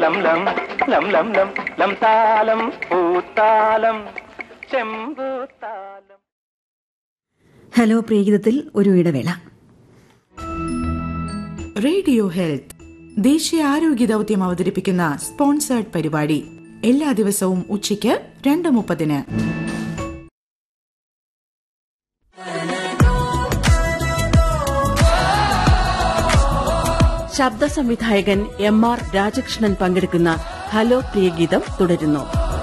ലം ലം ലം ലം ലം ലം താലം പൂത്താലം ചെമ്പൂത്താലം ഹലോ പ്രിയഗീതത്തിൽ ഒരു ഇടവേള റേഡിയോ ഹെൽത്ത് ദേശീയ ആരോഗ്യ ദൗത്യം അവതരിപ്പിക്കുന്ന സ്പോൺസേർഡ് പരിപാടി എല്ലാ ദിവസവും ഉച്ചയ്ക്ക് രണ്ട് മുപ്പതിന് ശബ്ദ സംവിധായകൻ എം ആർ രാജകൃഷ്ണൻ പങ്കെടുക്കുന്ന ഹലോ പ്രിയഗീതം തുടരുന്നു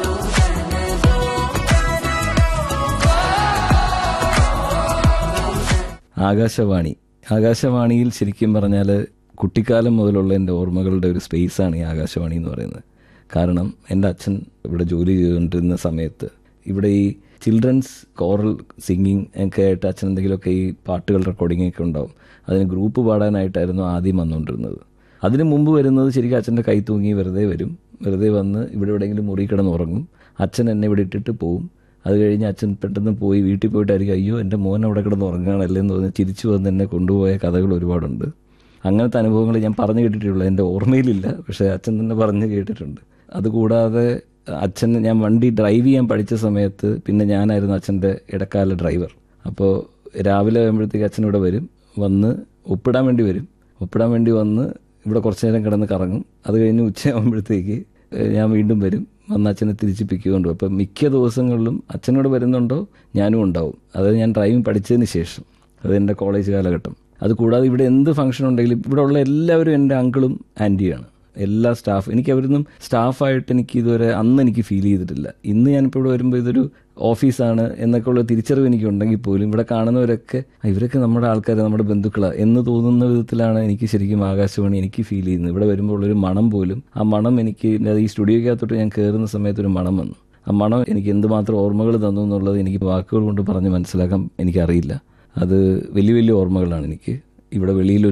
ആകാശവാണി ആകാശവാണിയിൽ ശരിക്കും പറഞ്ഞാൽ കുട്ടിക്കാലം മുതലുള്ള എൻ്റെ ഓർമ്മകളുടെ ഒരു സ്പേസാണ് ഈ ആകാശവാണി എന്ന് പറയുന്നത് കാരണം എൻ്റെ അച്ഛൻ ഇവിടെ ജോലി ചെയ്തുകൊണ്ടിരുന്ന സമയത്ത് ഇവിടെ ഈ ചിൽഡ്രൻസ് കോറൽ സിംഗിങ് ഒക്കെ ആയിട്ട് അച്ഛൻ എന്തെങ്കിലുമൊക്കെ ഈ പാട്ടുകൾ റെക്കോർഡിംഗ് ഒക്കെ ഉണ്ടാവും അതിന് ഗ്രൂപ്പ് പാടാനായിട്ടായിരുന്നു ആദ്യം വന്നുകൊണ്ടിരുന്നത് അതിന് മുമ്പ് വരുന്നത് ശരിക്കും അച്ഛൻ്റെ കൈ തൂങ്ങി വെറുതെ വരും വെറുതെ വന്ന് ഇവിടെ എവിടെയെങ്കിലും മുറി കിടന്ന് ഉറങ്ങും അച്ഛൻ എന്നെ ഇവിടെ ഇട്ടിട്ട് പോവും അത് കഴിഞ്ഞ് അച്ഛൻ പെട്ടെന്ന് പോയി വീട്ടിൽ പോയിട്ടായിരിക്കും അയ്യോ എൻ്റെ മോൻ അവിടെ കിടന്ന് ഉറങ്ങുകയാണല്ലേ എന്ന് തോന്നി ചിരിച്ചു വന്ന് എന്നെ കൊണ്ടുപോയ കഥകൾ ഒരുപാടുണ്ട് അങ്ങനത്തെ അനുഭവങ്ങൾ ഞാൻ പറഞ്ഞു കേട്ടിട്ടുള്ളൂ എൻ്റെ ഓർമ്മയിലില്ല പക്ഷേ അച്ഛൻ തന്നെ പറഞ്ഞു കേട്ടിട്ടുണ്ട് അതുകൂടാതെ അച്ഛൻ ഞാൻ വണ്ടി ഡ്രൈവ് ചെയ്യാൻ പഠിച്ച സമയത്ത് പിന്നെ ഞാനായിരുന്നു അച്ഛൻ്റെ ഇടക്കാല ഡ്രൈവർ അപ്പോൾ രാവിലെ ആകുമ്പോഴത്തേക്ക് അച്ഛൻ ഇവിടെ വരും വന്ന് ഒപ്പിടാൻ വേണ്ടി വരും ഒപ്പിടാൻ വേണ്ടി വന്ന് ഇവിടെ കുറച്ച് നേരം കിടന്ന് കറങ്ങും അത് കഴിഞ്ഞ് ഉച്ചയാകുമ്പോഴത്തേക്ക് ഞാൻ വീണ്ടും വരും വന്ന് അച്ഛനെ തിരിച്ച് പിക്ക് കൊണ്ടുപോകും അപ്പം മിക്ക ദിവസങ്ങളിലും അച്ഛനോട് വരുന്നുണ്ടോ ഞാനും ഉണ്ടാവും അത് ഞാൻ ഡ്രൈവിംഗ് പഠിച്ചതിന് ശേഷം അത് എൻ്റെ കോളേജ് കാലഘട്ടം അത് കൂടാതെ ഇവിടെ എന്ത് ഫംഗ്ഷൻ ഉണ്ടെങ്കിലും ഇവിടെ ഉള്ള എല്ലാവരും എൻ്റെ അങ്കിളും ആൻറ്റിയാണ് എല്ലാ സ്റ്റാഫ് എനിക്ക് അവരൊന്നും സ്റ്റാഫായിട്ട് എനിക്ക് ഇതുവരെ അന്ന് എനിക്ക് ഫീൽ ചെയ്തിട്ടില്ല ഇന്ന് ഞാനിപ്പോൾ ഇവിടെ വരുമ്പോൾ ഇതൊരു ഓഫീസാണ് എന്നൊക്കെ ഉള്ള തിരിച്ചറിവ് എനിക്ക് ഉണ്ടെങ്കിൽ പോലും ഇവിടെ കാണുന്നവരൊക്കെ "ആ, ഇവരൊക്കെ നമ്മുടെ ആൾക്കാർ നമ്മുടെ ബന്ധുക്കളാണ് എന്ന് തോന്നുന്ന വിധത്തിലാണ് എനിക്ക് ശരിക്കും ആകാശവാണി എനിക്ക് ഫീൽ ചെയ്യുന്നത് ഇവിടെ വരുമ്പോൾ ഉള്ളൊരു മണം പോലും ആ മണം എനിക്ക് ഈ സ്റ്റുഡിയോക്കകത്തോട്ട് ഞാൻ കയറുന്ന സമയത്ത് ഒരു മണം വന്നു ആ മണം എനിക്ക് എന്തുമാത്രം ഓർമ്മകൾ തന്നു എന്നുള്ളത് എനിക്ക് വാക്കുകൾ കൊണ്ട് പറഞ്ഞ് മനസ്സിലാക്കാൻ എനിക്കറിയില്ല അത് വലിയ വലിയ ഓർമ്മകളാണ് എനിക്ക് ഇവിടെ വെളിയിൽ